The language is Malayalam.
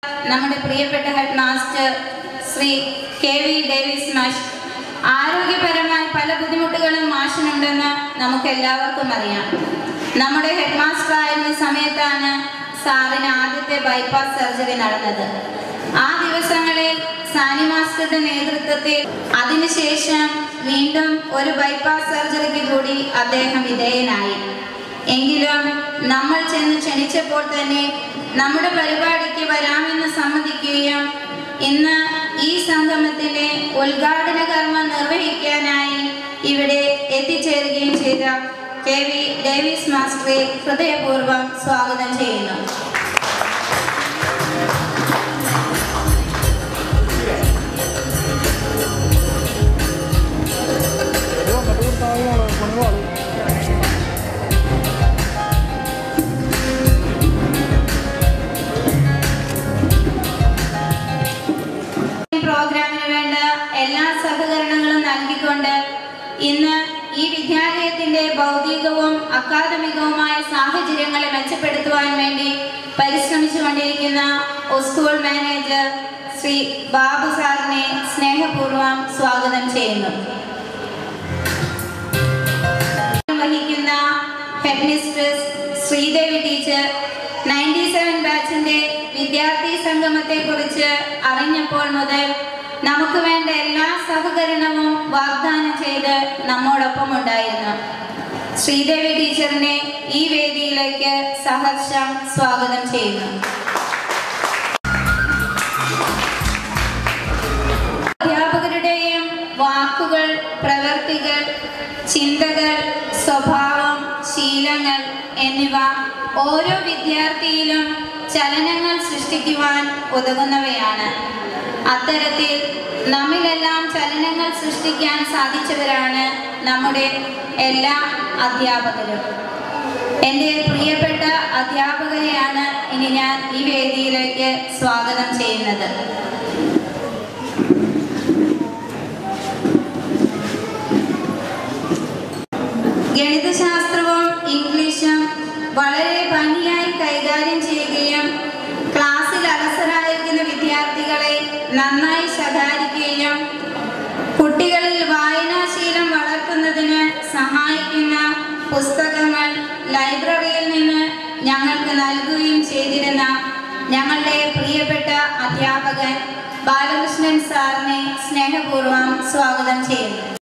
നമ്മുടെ പ്രിയപ്പെട്ട head master Shri K V Davis മാഷ് ആരോഗ്യപരമായി പല ബുദ്ധിമുട്ടുകളും മാഷിനുണ്ടെന്ന് നമുക്ക് എല്ലാവർക്കും അറിയാം നമ്മുടെ ഹെഡ് മാസ്റ്റർ ആയിരുന്ന സമയത്താണ് സാറിന് ആദ്യത്തെ ബൈപ്പാസ് സർജറി നടന്നത് ആ ദിവസങ്ങളിൽ സാനി മാസ്റ്ററുടെ നേതൃത്വത്തിൽ അതിനുശേഷം വീണ്ടും ഒരു ബൈപ്പാസ് സർജറിക്ക് കൂടി അദ്ദേഹം വിധേയനായി എങ്കിലും നമ്മൾ ചെന്ന് ക്ഷണിച്ചപ്പോൾ തന്നെ നമ്മുടെ പരിപാടിക്ക് വരാമെന്ന് സമ്മതിക്കുകയും ഇന്ന് ഈ സംഗമത്തിന്റെ ഉദ്ഘാടന കർമ്മം നിർവഹിക്കാനായി ഇവിടെ എത്തിച്ചേരുകയും ചെയ്ത കെ വി ഡേവിസ് മാസ്റ്ററെ ഹൃദയപൂർവ്വം സ്വാഗതം ചെയ്യുന്നു പ്രോഗ്രാമിന് വേണ്ട എല്ലാ സഹകരണങ്ങളും നൽകിക്കൊണ്ട് ഇന്ന് ഈ വിദ്യാലയത്തിന്റെ ഭൗതികവും അക്കാദമികവുമായ സാഹചര്യങ്ങളെ മെച്ചപ്പെടുത്തുവാൻ വേണ്ടി പരിശ്രമിച്ചുകൊണ്ടിരിക്കുന്ന സ്കൂൾ മാനേജർ ശ്രീ ബാബു സാറിനെ സ്നേഹപൂർവ്വം സ്വാഗതം ചെയ്യുന്നു വഹിക്കുന്ന head mistress Sreedevi teacher ninety seven ബാച്ചിന്റെ വിദ്യാർത്ഥി സംഗമത്തെ കുറിച്ച് അറിഞ്ഞപ്പോൾ മുതൽ നമുക്ക് വേണ്ട എല്ലാ സഹകരണവും വാഗ്ദാനം ചെയ്ത് നമ്മോടൊപ്പം ഉണ്ടായിരുന്നു ശ്രീദേവി ടീച്ചറിനെ ഈ വേദിയിലേക്ക് സഹർഷം സ്വാഗതം ചെയ്യുന്നു അധ്യാപകരുടെയും വാക്കുകൾ പ്രവർത്തികൾ ചിന്തകൾ സ്വഭാവം ശീലങ്ങൾ എന്നിവ ഓരോ വിദ്യാർത്ഥിയിലും ചലനങ്ങൾ സൃഷ്ടിക്കുവാൻ ഉതകുന്നവയാണ് അത്തരത്തിൽ നമ്മിലെല്ലാം ചലനങ്ങൾ സൃഷ്ടിക്കാൻ സാധിച്ചവരാണ് നമ്മുടെ എല്ലാ അധ്യാപകരും എൻ്റെ പ്രിയപ്പെട്ട അധ്യാപകരെയാണ് ഇനി ഞാൻ ഈ വേദിയിലേക്ക് സ്വാഗതം ചെയ്യുന്നത് ഗണിതശാസ്ത്രവും ഇംഗ്ലീഷും വളരെ ഭംഗിയായി കൈകാര്യം ചെയ്യുകയും ക്ലാസ്സിൽ അലസരായിരിക്കുന്ന വിദ്യാർത്ഥികളെ നന്നായി ശകാരിക്കുകയും കുട്ടികളിൽ വായനാശീലം വളർത്തുന്നതിന് സഹായിക്കുന്ന പുസ്തകങ്ങൾ ലൈബ്രറിയിൽ നിന്ന് ഞങ്ങൾക്ക് നൽകുകയും ചെയ്തിരുന്ന ഞങ്ങളുടെ പ്രിയപ്പെട്ട അധ്യാപകൻ ബാലകൃഷ്ണൻ സാറിനെ സ്നേഹപൂർവ്വം സ്വാഗതം ചെയ്യുന്നു